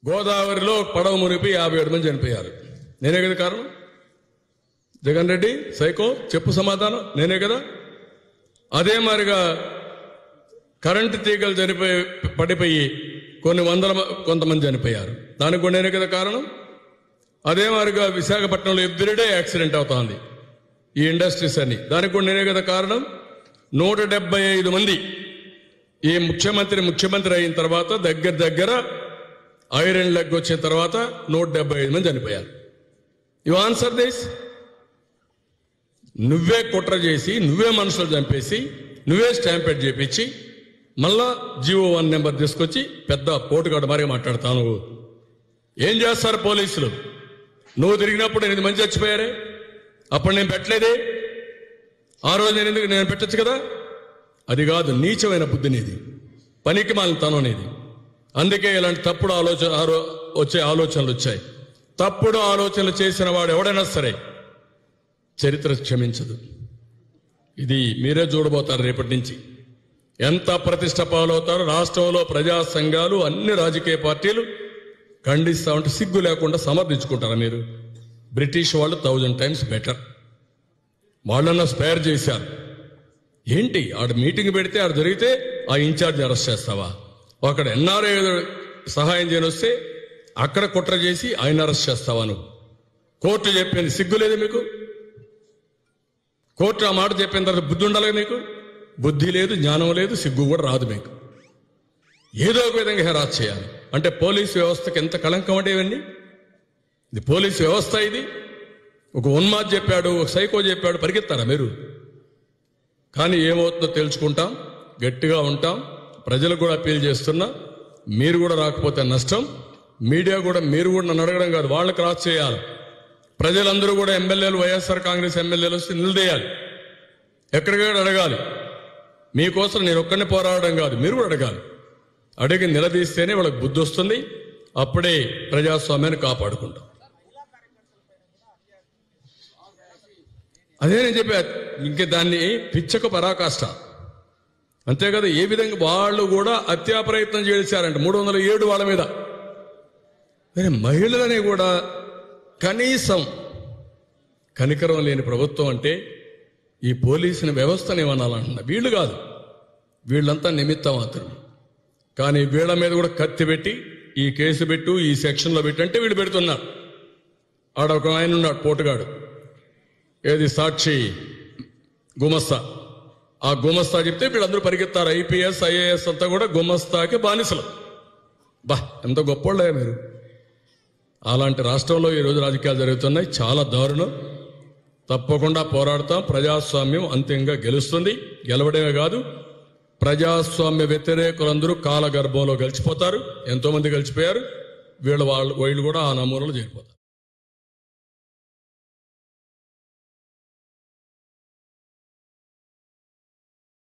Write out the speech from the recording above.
గోదావరిలో పడవ మునిపి యాభై ఏడు మంది చనిపోయారు నేనే కదా కారణం జగన్ రెడ్డి సైకో చెప్పు సమాధానం నేనే కదా అదే మారిగా కరెంటు తీగలు చనిపోయి పడిపోయి కొన్ని వందల మ- కొంతమంది చనిపోయారు దానికి కూడా నేనే కదా కారణం అదే మారిగా విశాఖపట్నంలో ఎవ్రీడే యాక్సిడెంట్ అవుతోంది ఈ ఇండస్ట్రీస్ అన్ని దానికి కూడా నేనే కదా కారణం నూట డెబ్బై ఐదు మంది ఈ ముఖ్యమంత్రి ముఖ్యమంత్రి అయిన తర్వాత దగ్గర దగ్గర ఐరన్ లెగ్ వచ్చిన తర్వాత నూట డెబ్బై ఐదు మంది చనిపోయారు యు ఆన్సర్ దిస్ నువ్వే కుట్ర చేసి నువ్వే మనుషులు చంపేసి నువ్వే స్టాంపెడ్ చేపించి మళ్ళా జీవో వన్ నెంబర్ తీసుకొచ్చి పెద్ద పోటుగాడు మరీ మాట్లాడతావు నువ్వు ఏం చేస్తారు పోలీసులు నువ్వు తిరిగినప్పుడు ఎనిమిది మంది చచ్చిపోయారే అప్పుడు నేను పెట్టలేదే ఆ రోజు నేను ఎందుకు నేను పెట్టచ్చు కదా అది కాదు నీచమైన బుద్ధి నీది పనికి మాలిన తనం నీది అందుకే ఇలాంటి తప్పుడు ఆలోచన ఆరో- వచ్చే ఆలోచనలు వచ్చాయి తప్పుడు ఆలోచనలు చేసిన వాడు ఎవడైనా సరే చరిత్ర క్షమించదు ఇది మీరే చూడబోతారు రేపటి నుంచి ఎంత ప్రతిష్ట పాలవుతారో రాష్ట్రంలో ప్రజా సంఘాలు అన్ని రాజకీయ పార్టీలు ఖండిస్తా ఉంటే సిగ్గు లేకుండా సమర్థించుకుంటారా మీరు బ్రిటిష్ వాళ్ళు థౌజండ్ టైమ్స్ బెటర్ వాళ్ళన్న స్పేర్ చేశారు ఏంటి ఆడ మీటింగ్ పెడితే ఆడ జరిగితే ఆ ఇన్ఛార్జ్ అరెస్ట్ చేస్తావా అక్కడ ఎన్ఆర్ఐ సహాయం చేయని వస్తే అక్కడ కుట్ర చేసి ఆయన అరెస్ట్ చేస్తావా నువ్వు కోర్టు చెప్పింది సిగ్గు లేదు మీకు కోర్టు ఆ మాట చెప్పిన తర్వాత బుద్ధి ఉండాలి కదా మీకు బుద్ధి లేదు జ్ఞానం లేదు సిగ్గు కూడా రాదు మీకు ఏదో ఒక విధంగా హెరాస్ చేయాలి అంటే పోలీసు వ్యవస్థకి ఎంత కళంకం అంటే ఇవన్నీ ఇది పోలీసు వ్యవస్థ ఇది ఒక ఉన్మాద్ చెప్పాడు ఒక సైకో చెప్పాడు పరిగెత్తారా మీరు కానీ ఏమవుతుందో తెలుసుకుంటాం గట్టిగా ఉంటాం ప్రజలకు కూడా అప్పీల్ చేస్తున్నా మీరు కూడా రాకపోతే నష్టం మీడియా కూడా మీరు కూడా నన్ను అడగడం కాదు వాళ్ళకి క్రాస్ చేయాలి ప్రజలందరూ కూడా ఎమ్మెల్యేలు వైఎస్ఆర్ కాంగ్రెస్ ఎమ్మెల్యేలు వస్తే నిలదీయాలి ఎక్కడికక్కడ అడగాలి మీకోసం నేను ఒక్కడిని పోరాడడం కాదు మీరు కూడా అడగాలి అడిగి నిలదీస్తేనే వాళ్ళకి బుద్ధి వస్తుంది అప్పుడే ప్రజాస్వామ్యాన్ని కాపాడుకుంటాం అదే నేను చెప్పా ఇంక దాన్ని పిచ్చక పరాకాష్ట అంతే కదా ఏ విధంగా వాళ్ళు కూడా హత్యా ప్రయత్నం చేశారంట మూడు వందల ఏడు వాళ్ళ మీద మరి మహిళలని కూడా కనీసం కనికరం లేని ప్రభుత్వం అంటే ఈ పోలీసుని వ్యవస్థని ఏమనాలంటున్నా వీళ్ళు కాదు వీళ్ళంతా నిమిత్తం మాత్రమే కానీ వీళ్ళ మీద కూడా కత్తి పెట్టి ఈ కేసు పెట్టు ఈ సెక్షన్లో పెట్టు అంటే వీళ్ళు పెడుతున్నారు ఆడ ఒక ఆయన ఉన్నాడు పోటుగాడు ఏది సాక్షి గుమస్తా ఆ గుమస్తా చెప్తే వీళ్ళందరూ పరిగెత్తారు ఐపీఎస్ ఐఏఎస్ అంతా కూడా గుమస్తాకి బానిసలు బా ఎంత గొప్పోళ్ళే మీరు అలాంటి రాష్ట్రంలో ఈరోజు రాజకీయాలు జరుగుతున్నాయి చాలా దారుణం తప్పకుండా పోరాడతాం ప్రజాస్వామ్యం అంతిమంగా గెలుస్తుంది గెలవడమే కాదు ప్రజాస్వామ్య వ్యతిరేకులందరూ కాలగర్భంలో గెలిచిపోతారు ఎంతో మంది గెలిచిపోయారు వీళ్ళ వాళ్ళు వీళ్ళు కూడా ఆ నమూనాలో చేరిపోతారు